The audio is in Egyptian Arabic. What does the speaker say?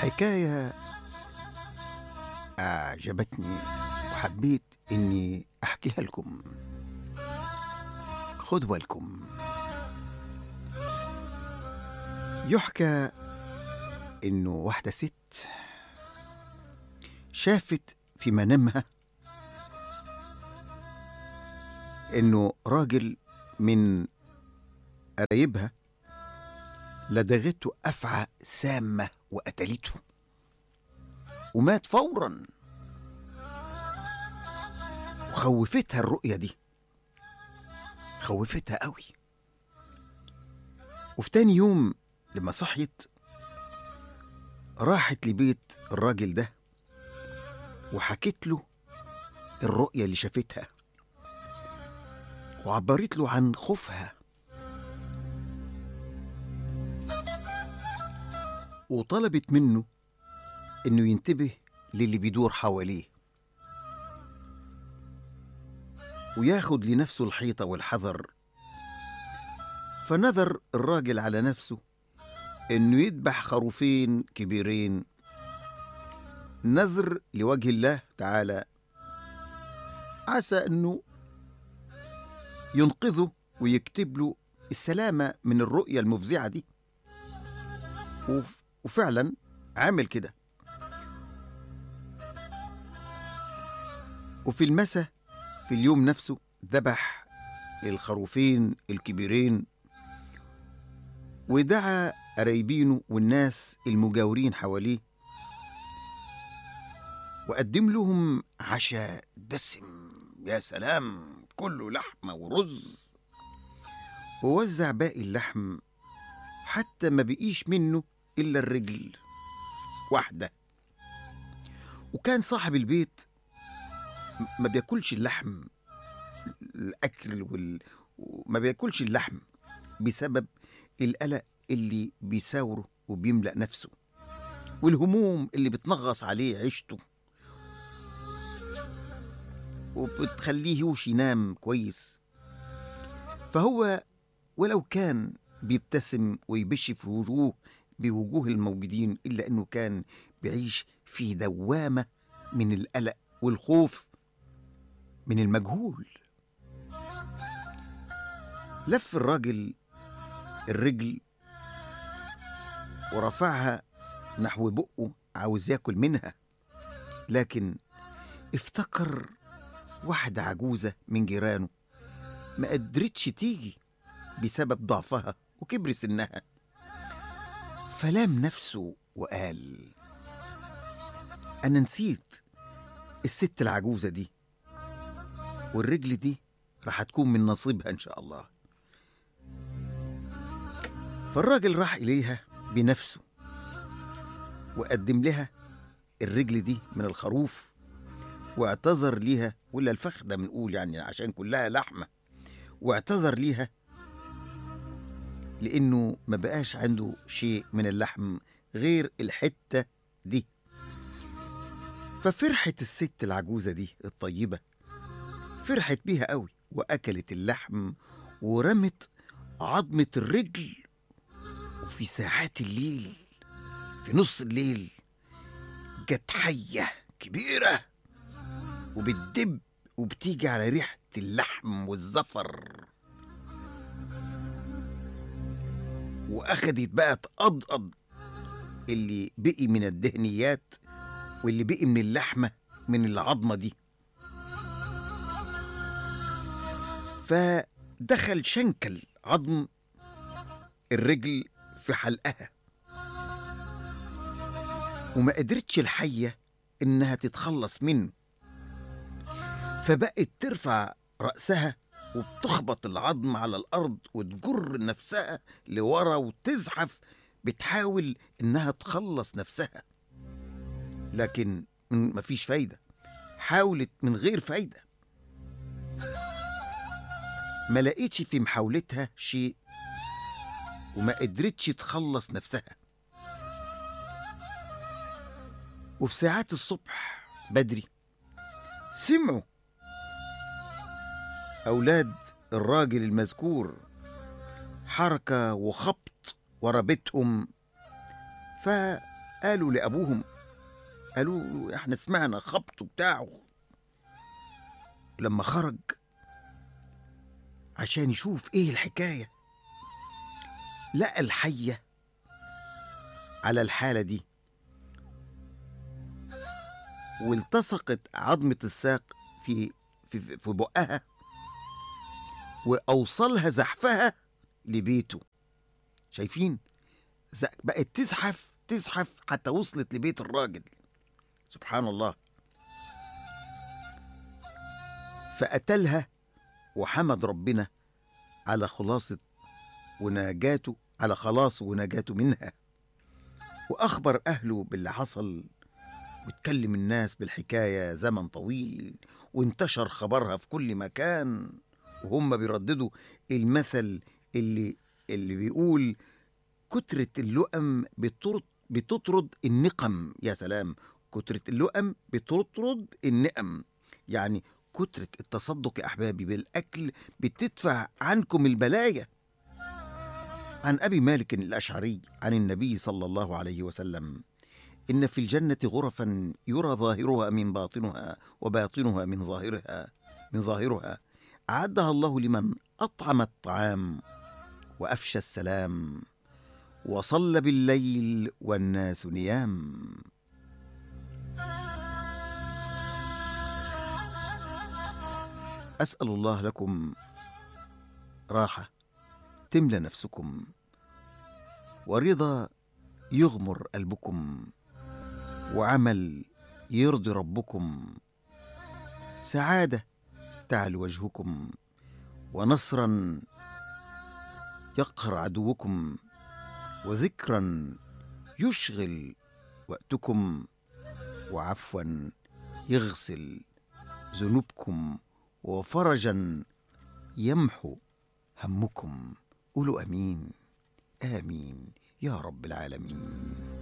حكاية أعجبتني وحبيت إني أحكيها لكم خذوا بالكم يحكى إنه واحدة ست شافت في منامها إنه راجل من قرايبها لدغته أفعى سامة وقتلته ومات فورا وخوفتها الرؤية دي خوفتها قوي وفي تاني يوم لما صحيت راحت لبيت الراجل ده وحكت له الرؤية اللي شافتها وعبرت له عن خوفها وطلبت منه انه ينتبه للي بيدور حواليه وياخد لنفسه الحيطة والحذر فنذر الراجل على نفسه انه يذبح خروفين كبيرين نذر لوجه الله تعالى عسى انه ينقذه ويكتب له السلامة من الرؤية المفزعة دي وف- وفعلا عمل كده وفي المساء في اليوم نفسه ذبح الخروفين الكبيرين ودعا قرايبينه والناس المجاورين حواليه وقدم لهم عشاء دسم يا سلام كله لحمة ورز ووزع باقي اللحم حتى ما بقيش منه إلا الرجل واحدة وكان صاحب البيت م- ما بياكلش اللحم الأكل وال... ما بياكلش اللحم بسبب القلق اللي بيساوره وبيملأ نفسه والهموم اللي بتنغص عليه عيشته وبتخليهوش ينام كويس فهو ولو كان بيبتسم ويبش في وجوه بوجوه الموجودين إلا أنه كان بيعيش في دوامة من القلق والخوف من المجهول لف الراجل الرجل ورفعها نحو بقه عاوز ياكل منها لكن افتكر واحدة عجوزة من جيرانه ما قدرتش تيجي بسبب ضعفها وكبر سنها فلام نفسه وقال أنا نسيت الست العجوزة دي والرجل دي راح تكون من نصيبها إن شاء الله فالراجل راح إليها بنفسه وقدم لها الرجل دي من الخروف واعتذر ليها ولا الفخدة بنقول يعني عشان كلها لحمة واعتذر ليها لأنه ما بقاش عنده شيء من اللحم غير الحتة دي ففرحت الست العجوزة دي الطيبة فرحت بيها قوي وأكلت اللحم ورمت عظمة الرجل وفي ساعات الليل في نص الليل جت حية كبيرة وبتدب وبتيجي على ريحة اللحم والزفر وأخدت بقى تقضقض اللي بقي من الدهنيات واللي بقي من اللحمة من العظمة دي فدخل شنكل عظم الرجل في حلقها وما قدرتش الحية إنها تتخلص منه فبقت ترفع رأسها وبتخبط العظم على الأرض وتجر نفسها لورا وتزحف بتحاول إنها تخلص نفسها لكن م- مفيش فايدة حاولت من غير فايدة ما لقيتش في محاولتها شيء وما قدرتش تخلص نفسها وفي ساعات الصبح بدري سمعوا أولاد الراجل المذكور حركة وخبط ورا بيتهم قالوا لأبوهم قالوا له احنا سمعنا خبطه بتاعه لما خرج عشان يشوف ايه الحكاية لقى الحية على الحالة دي والتصقت عظمة الساق في في في بقها وأوصلها زحفها لبيته شايفين ز- بقت تزحف تزحف حتى وصلت لبيت الراجل سبحان الله فقتلها وحمد ربنا على خلاصة ونجاته على خلاصه ونجاته منها وأخبر أهله باللي حصل واتكلم الناس بالحكاية زمن طويل وانتشر خبرها في كل مكان وهم بيرددوا المثل اللي اللي بيقول كترة اللؤم بتطرد بتطرد النقم يا سلام كترة اللؤم بتطرد النقم يعني كترة التصدق يا أحبابي بالأكل بتدفع عنكم البلايا عن أبي مالك الأشعري عن النبي صلى الله عليه وسلم إن في الجنة غرفا يرى ظاهرها من باطنها وباطنها من ظاهرها من ظاهرها أعدها الله لمن أطعم الطعام وأفشى السلام وصلى بالليل والناس نيام أسأل الله لكم راحة تملى نفسكم ورضا يغمر قلبكم وعمل يرضي ربكم سعادة تعلو وجهكم ونصرا يقهر عدوكم وذكرا يشغل وقتكم وعفوا يغسل ذنوبكم وفرجا يمحو همكم قولوا امين امين يا رب العالمين